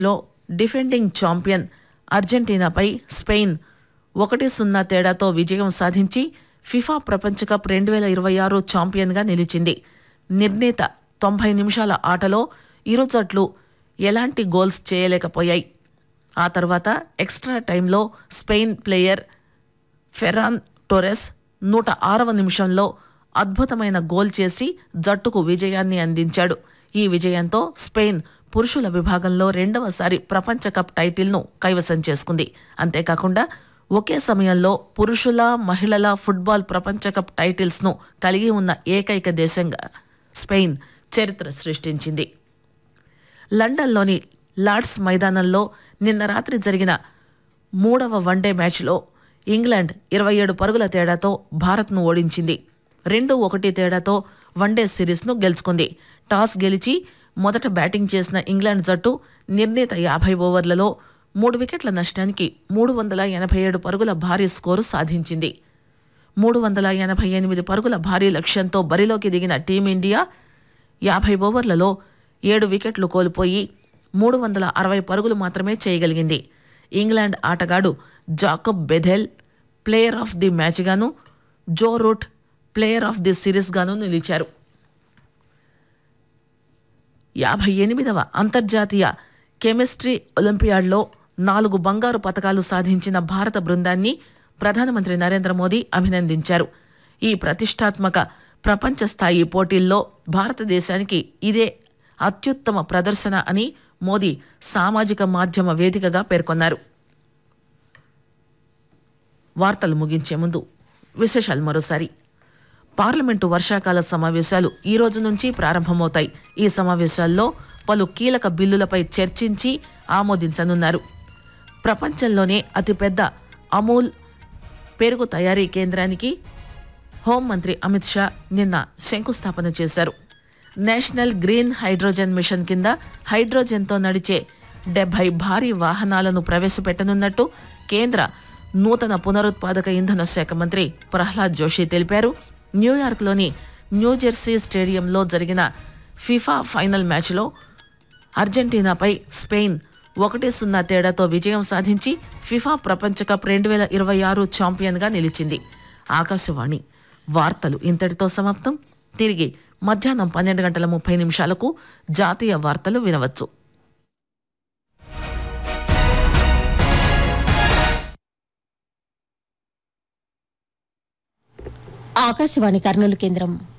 లో defending champion అర్జెంటీనాపై Spain ఒకటి సున్నా తేడాతో విజయం సాధించి ఫిఫా ప్రపంచ కప్ రెండు వేల ఇరవై ఆరు ఛాంపియన్గా నిలిచింది నిర్ణీత తొంభై నిమిషాల ఆటలో ఇరు జట్లు ఎలాంటి గోల్స్ చేయలేకపోయాయి ఆ తర్వాత ఎక్స్ట్రా టైంలో స్పెయిన్ ప్లేయర్ ఫెరాన్ టోరెస్ నూట ఆరవ నిమిషంలో అద్భుతమైన గోల్ చేసి జట్టుకు విజయాన్ని అందించాడు ఈ విజయంతో స్పెయిన్ పురుషుల విభాగంలో రెండవసారి ప్రపంచ కప్ టైటిల్ను కైవసం చేసుకుంది అంతేకాకుండా ఒకే సమయంలో పురుషుల మహిళల ఫుట్బాల్ ప్రపంచ కప్ టైటిల్స్ను కలిగి ఉన్న ఏకైక దేశంగా స్పెయిన్ చరిత్ర సృష్టించింది లండన్లోని లార్డ్స్ మైదానంలో నిన్న రాత్రి జరిగిన మూడవ వన్డే మ్యాచ్లో ఇంగ్లాండ్ ఇరవై ఏడు పరుగుల తేడాతో భారత్ను ఓడించింది రెండు ఒకటి తేడాతో వన్డే సిరీస్ను గెలుచుకుంది టాస్ గెలిచి మొదట బ్యాటింగ్ చేసిన ఇంగ్లాండ్ జట్టు నిర్ణీత యాభై ఓవర్లలో మూడు వికెట్ల నష్టానికి మూడు వందల ఎనభై ఏడు పరుగుల భారీ స్కోరు సాధించింది మూడు వందల ఎనభై ఎనిమిది పరుగుల భారీ లక్ష్యంతో బరిలోకి దిగిన టీమిండియా యాభై ఓవర్లలో ఏడు వికెట్లు కోల్పోయి మూడు వందల అరవై పరుగులు మాత్రమే చేయగలిగింది ఇంగ్లాండ్ ఆటగాడు Jacob Bethell player of the మ్యాచ్గాను Joe Root player of the సిరీస్గాను నిలిచారు యాభై ఎనిమిదవ అంతర్జాతీయ కెమిస్ట్రీ ఒలింపియాడ్లో నాలుగు బంగారు పతకాలు సాధించిన భారత బృందాన్ని ప్రధానమంత్రి నరేంద్ర మోదీ అభినందించారు ఈ ప్రతిష్టాత్మక ప్రపంచ స్థాయి పోటీల్లో భారతదేశానికి ఇదే అత్యుత్తమ ప్రదర్శన అని మోదీ సామాజిక మాధ్యమ వేదికగా పేర్కొన్నారు వార్తలు ముగించే ముందు విశేషాలు మరోసారి పార్లమెంటు వర్షాకాల సమావేశాలు ఈ రోజు నుంచి ప్రారంభమవుతాయి ఈ సమావేశాల్లో పలు కీలక బిల్లులపై చర్చించి ఆమోదించనున్నారు ప్రపంచంలోనే అతిపెద్ద అమూల్ పెరుగు తయారీ కేంద్రానికి హోంమంత్రి అమిత్ షా నిన్న శంకుస్థాపన చేశారు నేషనల్ గ్రీన్ హైడ్రోజన్ మిషన్ కింద హైడ్రోజన్తో నడిచే డెబ్బై భారీ వాహనాలను ప్రవేశపెట్టనున్నట్టు కేంద్ర నూతన పునరుత్పాదక ఇంధన శాఖ మంత్రి ప్రహ్లాద్ జోషి తెలిపారు న్యూయార్క్లోని న్యూజెర్సీ స్టేడియంలో జరిగిన ఫిఫా ఫైనల్ మ్యాచ్లో అర్జెంటీనాపై స్పెయిన్ ఒకటి సున్నా తేడాతో విజయం సాధించి ఫిఫా ప్రపంచ కప్ రెండు వేల ఇరవై ఆరు ఛాంపియన్గా నిలిచింది ఆకాశవాణి వార్తలు ఇంతటితో సమాప్తం తిరిగి మధ్యాహ్నం పన్నెండు గంటల ముప్పై నిమిషాలకు జాతీయ వార్తలు వినవచ్చు ఆకాశవాణి కర్నూలు కేంద్రం